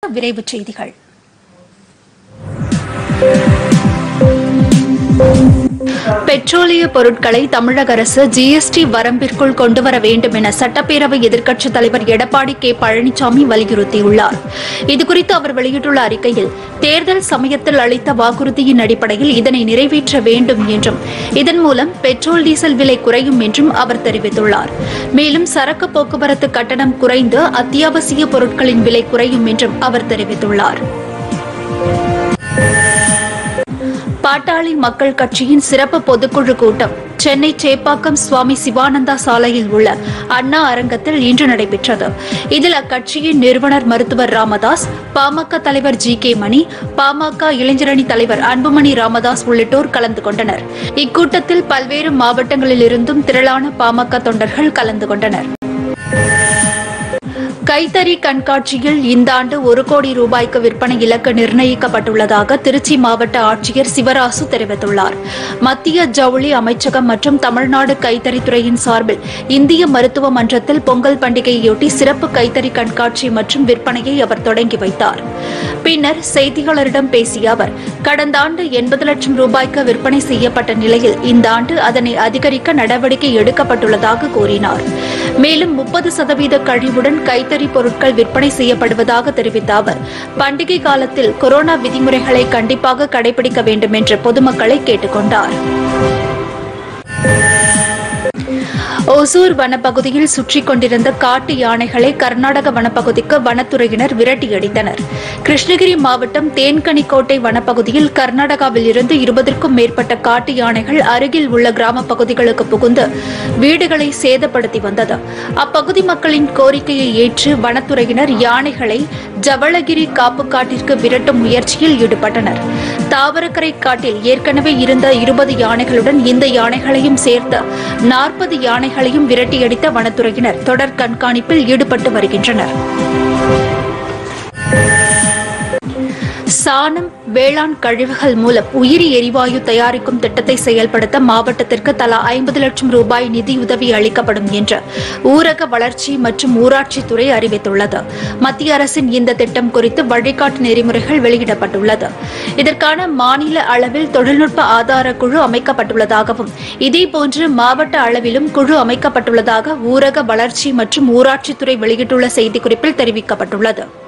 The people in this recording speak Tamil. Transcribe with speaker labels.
Speaker 1: விரைவுச் செய்திகள் பெட்ரோலிய பொருட்களை தமிழக அரசு ஜிஎஸ்டி வரம்பிற்குள் கொண்டுவர வேண்டும் என சட்டப்பேரவை எதிர்க்கட்சித் தலைவர் எடப்பாடி கே பழனிசாமி வலியுறுத்தியுள்ளார் இதுகுறித்து அவர் வெளியிட்டுள்ள அறிக்கையில் தேர்தல் சமயத்தில் அளித்த வாக்குறுதியின் அடிப்படையில் இதனை நிறைவேற்ற வேண்டும் என்றும் இதன் மூலம் பெட்ரோல் டீசல் விலை குறையும் என்றும் அவர் தெரிவித்துள்ளார் மேலும் சரக்கு போக்குவரத்து கட்டணம் குறைந்து அத்தியாவசிய பொருட்களின் விலை குறையும் என்றும் அவர் தெரிவித்துள்ளார் பாட்டாளி மக்கள் கட்சியின் சிறப்பு பொதுக்குழு கூட்டம் சென்னை சேப்பாக்கம் சுவாமி சிவானந்தா சாலையில் உள்ள அண்ணா அரங்கத்தில் இன்று நடைபெற்றது இதில் அக்கட்சியின் நிறுவனர் மருத்துவர் ராமதாஸ் பாமக தலைவர் ஜி கே மணி பாமக இளைஞரணி தலைவர் அன்புமணி ராமதாஸ் உள்ளிட்டோர் கலந்து கொண்டனர் இக்கூட்டத்தில் பல்வேறு மாவட்டங்களிலிருந்தும் திரளான பாமக தொண்டர்கள் கலந்து கொண்டனர் கைத்தறி கண்காட்சியில் இந்த ஆண்டு ஒரு கோடி ரூபாய்க்கு விற்பனை இலக்கு நிர்ணயிக்கப்பட்டுள்ளதாக திருச்சி மாவட்ட ஆட்சியர் சிவராசு தெரிவித்துள்ளார் மத்திய ஜவுளி அமைச்சகம் மற்றும் தமிழ்நாடு கைத்தறித்துறையின் சார்பில் இந்திய மருத்துவ மன்றத்தில் பொங்கல் பண்டிகையொட்டி சிறப்பு கைத்தறி கண்காட்சி மற்றும் விற்பனையை அவர் தொடங்கி வைத்தார் பின்னர் செய்தியாளரிடம் பேசிய அவர் கடந்த ஆண்டு எண்பது லட்சம் ரூபாய்க்கு விற்பனை செய்யப்பட்ட நிலையில் இந்த ஆண்டு அதனை அதிகரிக்க நடவடிக்கை எடுக்கப்பட்டுள்ளதாக கூறினார் மேலும் முப்பது சதவீத கழிவுடன் கைத்தறி பொருட்கள் விற்பனை செய்யப்படுவதாக தெரிவித்த அவர் பண்டிகை காலத்தில் கொரோனா விதிமுறைகளை கண்டிப்பாக கடைபிடிக்க வேண்டும் என்று பொதுமக்களை கேட்டுக் கொண்டார் ஒசூர் வனப்பகுதியில் சுற்றிக் கொண்டிருந்த காட்டு யானைகளை கர்நாடக வனப்பகுதிக்கு வனத்துறையினர் விரட்டியடித்தனர் கிருஷ்ணகிரி மாவட்டம் தேன்கனிக்கோட்டை வனப்பகுதியில் கர்நாடகாவில் இருந்து இருபதற்கும் மேற்பட்ட காட்டு யானைகள் அருகில் உள்ள கிராம பகுதிகளுக்கு புகுந்து வீடுகளை சேதப்படுத்தி வந்தது அப்பகுதி மக்களின் கோரிக்கையை ஏற்று வனத்துறையினர் யானைகளை ஜவளகிரி காப்பு காட்டிற்கு விரட்டும் முயற்சியில் ஈடுபட்டனர் தாவரக்கரை காட்டில் ஏற்கனவே இருந்த இருபது யானைகளுடன் இந்த யானைகளையும் சேர்த்து நாற்பது யானைகளையும் விரட்டியடித்த வனத்துறையினர் தொடர் கண்காணிப்பில் ஈடுபட்டு வருகின்றனர் சாணம் வேளாண் கழிவுகள் மூலம் உயிரி எரிவாயு தயாரிக்கும் திட்டத்தை செயல்படுத்த மாவட்டத்திற்கு தலா ஐம்பது லட்சம் ரூபாய் நிதியுதவி அளிக்கப்படும் என்று ஊரக வளர்ச்சி மற்றும் ஊராட்சித்துறை அறிவித்துள்ளது மத்திய அரசின் இந்த திட்டம் குறித்து வழிகாட்டு நெறிமுறைகள் வெளியிடப்பட்டுள்ளது இதற்கான மாநில அளவில் தொழில்நுட்ப ஆதார குழு அமைக்கப்பட்டுள்ளதாகவும் இதேபோன்று மாவட்ட அளவிலும் குழு அமைக்கப்பட்டுள்ளதாக ஊரக வளர்ச்சி மற்றும் ஊராட்சித்துறை வெளியிட்டுள்ள செய்திக்குறிப்பில் தெரிவிக்கப்பட்டுள்ளது